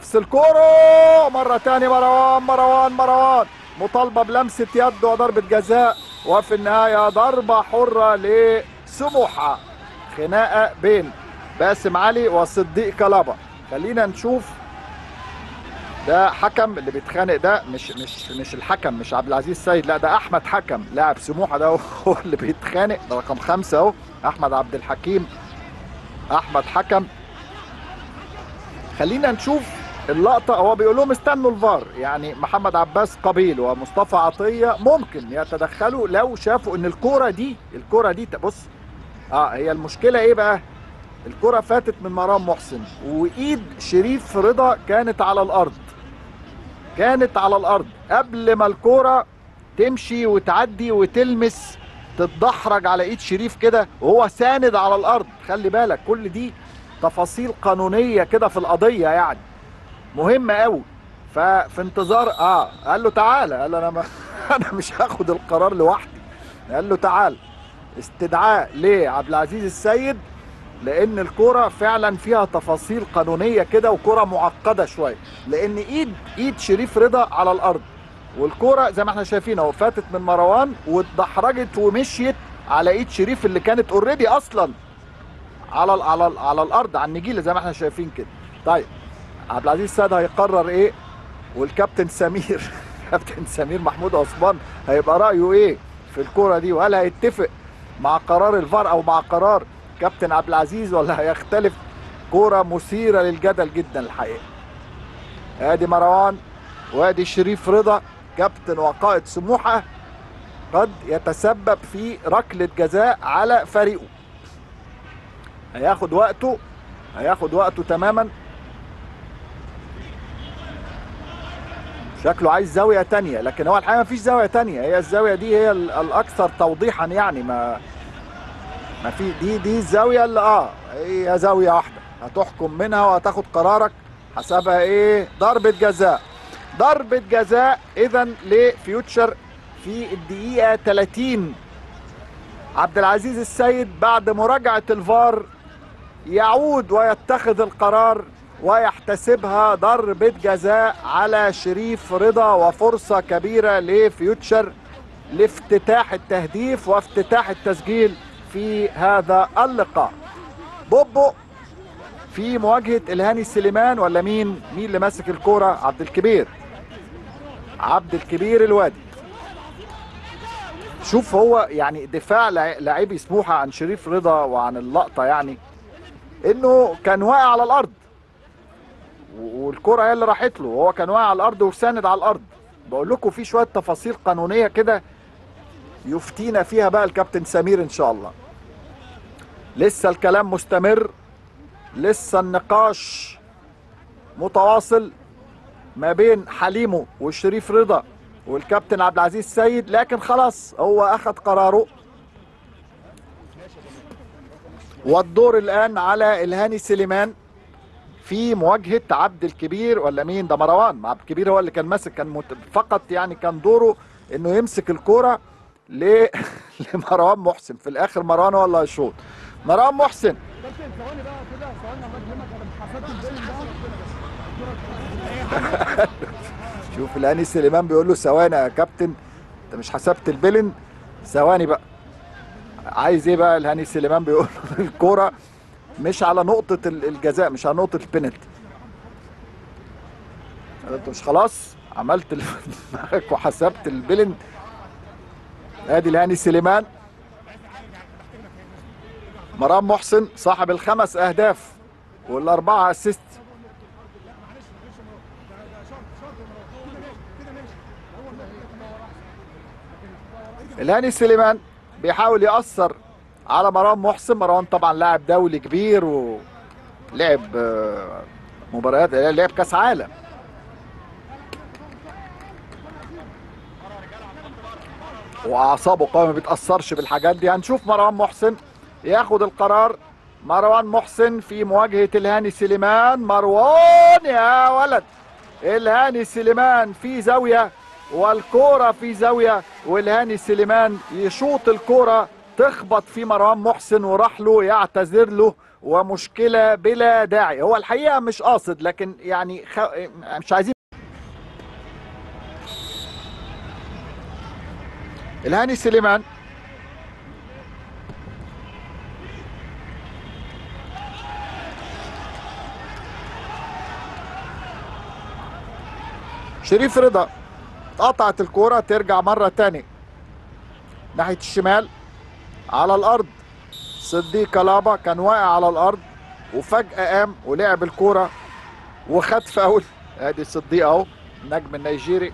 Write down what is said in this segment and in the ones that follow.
نفس الكوره مره تاني مروان مروان مروان مطالبه بلمسه يد وضربه جزاء وفي النهايه ضربه حره لسموحه خناقه بين باسم علي وصديق كلابا خلينا نشوف ده حكم اللي بيتخانق ده مش مش مش الحكم مش عبد العزيز سيد لا ده احمد حكم لاعب سموحه ده هو اللي بيتخانق ده رقم خمسه اهو احمد عبد الحكيم احمد حكم خلينا نشوف اللقطه هو بيقول لهم استنوا الفار يعني محمد عباس قبيل ومصطفى عطيه ممكن يتدخلوا لو شافوا ان الكوره دي الكوره دي بص اه هي المشكله ايه بقى الكرة فاتت من مرام محسن وايد شريف رضا كانت على الارض كانت على الارض قبل ما الكرة تمشي وتعدي وتلمس تتدحرج على ايد شريف كده وهو ساند على الارض خلي بالك كل دي تفاصيل قانونية كده في القضية يعني مهمة قوي ففي انتظار اه قال له تعالى قال له انا ما انا مش هاخد القرار لوحدي قال له تعالى استدعاء لعبد العزيز السيد لان الكرة فعلا فيها تفاصيل قانونيه كده وكرة معقده شويه لان ايد ايد شريف رضا على الارض والكرة زي ما احنا شايفين اهو فاتت من مروان واتدحرجت ومشيت على ايد شريف اللي كانت اوريدي اصلا على ال على ال على الارض على النجيله زي ما احنا شايفين كده طيب عبد العزيز سيد هيقرر ايه والكابتن سمير كابتن سمير محمود عثمان هيبقى رايه ايه في الكرة دي وهل هيتفق مع قرار الفار او مع قرار كابتن عبد العزيز ولا هيختلف كوره مثيره للجدل جدا الحقيقه ادي مروان وادي شريف رضا كابتن وقائد سموحه قد يتسبب في ركله جزاء على فريقه هياخد وقته هياخد وقته تماما شكله عايز زاويه تانية لكن هو الحقيقه مفيش زاويه تانية هي الزاويه دي هي الاكثر توضيحا يعني ما ما في دي دي الزاويه اللي اه هي زاويه واحده هتحكم منها وهتاخد قرارك حسبها ايه ضربه جزاء ضربه جزاء اذا لفيوتشر في الدقيقه 30 عبد العزيز السيد بعد مراجعه الفار يعود ويتخذ القرار ويحتسبها ضربه جزاء على شريف رضا وفرصه كبيره لفيوتشر لافتتاح التهديف وافتتاح التسجيل في هذا اللقاء بوبو في مواجهة الهاني سليمان ولا مين مين اللي ماسك الكورة عبد الكبير عبد الكبير الوادي شوف هو يعني دفاع لاعبي سموحة عن شريف رضا وعن اللقطة يعني انه كان واقع على الارض والكرة هي اللي راحت له وهو كان واقع على الارض وساند على الارض بقول لكم في شوية تفاصيل قانونية كده يفتينا فيها بقى الكابتن سمير ان شاء الله لسه الكلام مستمر لسه النقاش متواصل ما بين حليمو والشريف رضا والكابتن عبد العزيز سيد لكن خلاص هو اخذ قراره والدور الان على الهاني سليمان في مواجهه عبد الكبير ولا مين ده مروان عبد الكبير هو اللي كان ماسك كان مت... فقط يعني كان دوره انه يمسك الكوره ل... لمروان محسن في الاخر مروان هو اللي هيشوط مروان محسن ثواني بقى كده ثواني الله يكرمك انا حسبت البيلن ده شوف الهاني سليمان بيقول له ثواني يا كابتن انت مش حسبت البيلن ثواني بقى عايز ايه بقى الهاني سليمان بيقول له الكوره مش على نقطه الجزاء مش على نقطه البينالتي انت مش خلاص عملت اللي في دماغك وحسبت البيلن ادي الهاني سليمان مرام محسن صاحب الخمس اهداف والاربعه اسيست الهاني سليمان بيحاول يأثر على مروان محسن مروان طبعا لاعب دولي كبير ولعب مباريات لعب كاس عالم واعصابه قوي ما بيتاثرش بالحاجات دي هنشوف مروان محسن ياخد القرار مروان محسن في مواجهه الهاني سليمان مروان يا ولد الهاني سليمان في زاويه والكوره في زاويه والهاني سليمان يشوط الكوره تخبط في مروان محسن وراح له يعتذر له ومشكله بلا داعي هو الحقيقه مش قاصد لكن يعني خ... مش عايزين الهاني سليمان شريف رضا اتقطعت الكرة ترجع مرة تاني ناحية الشمال على الأرض صديق كلابا كان واقع على الأرض وفجأة قام ولعب الكرة وخد فاول ادي صديق اهو النجم النيجيري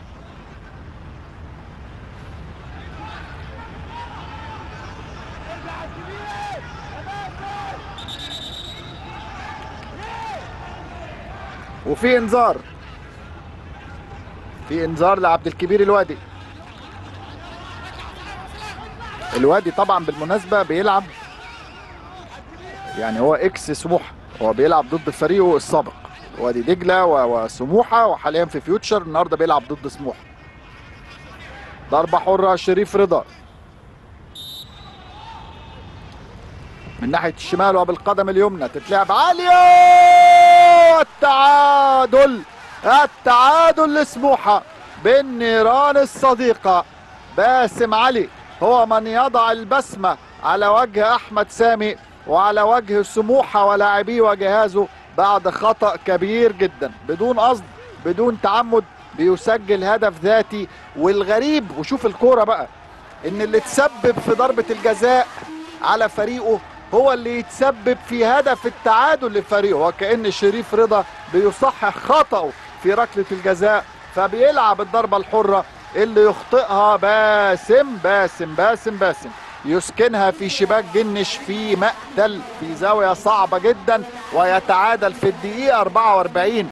وفي انذار في انذار لعبد الكبير الوادي الوادي طبعا بالمناسبة بيلعب يعني هو اكس سموحة هو بيلعب ضد فريقه السابق وادي دجلة و- وسموحة وحاليا في فيوتشر النهارده بيلعب ضد سموحة ضربة حرة شريف رضا من ناحية الشمال وبالقدم اليمنى تتلعب عالية التعادل التعادل لسموحة بالنيران الصديقة باسم علي هو من يضع البسمة على وجه أحمد سامي وعلى وجه سموحة ولاعبيه وجهازه بعد خطأ كبير جدا بدون قصد بدون تعمد بيسجل هدف ذاتي والغريب وشوف الكورة بقى ان اللي تسبب في ضربة الجزاء على فريقه هو اللي يتسبب في هدف التعادل لفريقه وكأن شريف رضا بيصحح خطأه في ركلة الجزاء فبيلعب الضربة الحرة اللي يخطئها باسم باسم باسم باسم يسكنها في شباك جنش في مقتل في زاوية صعبة جدا ويتعادل في الدقيقة 44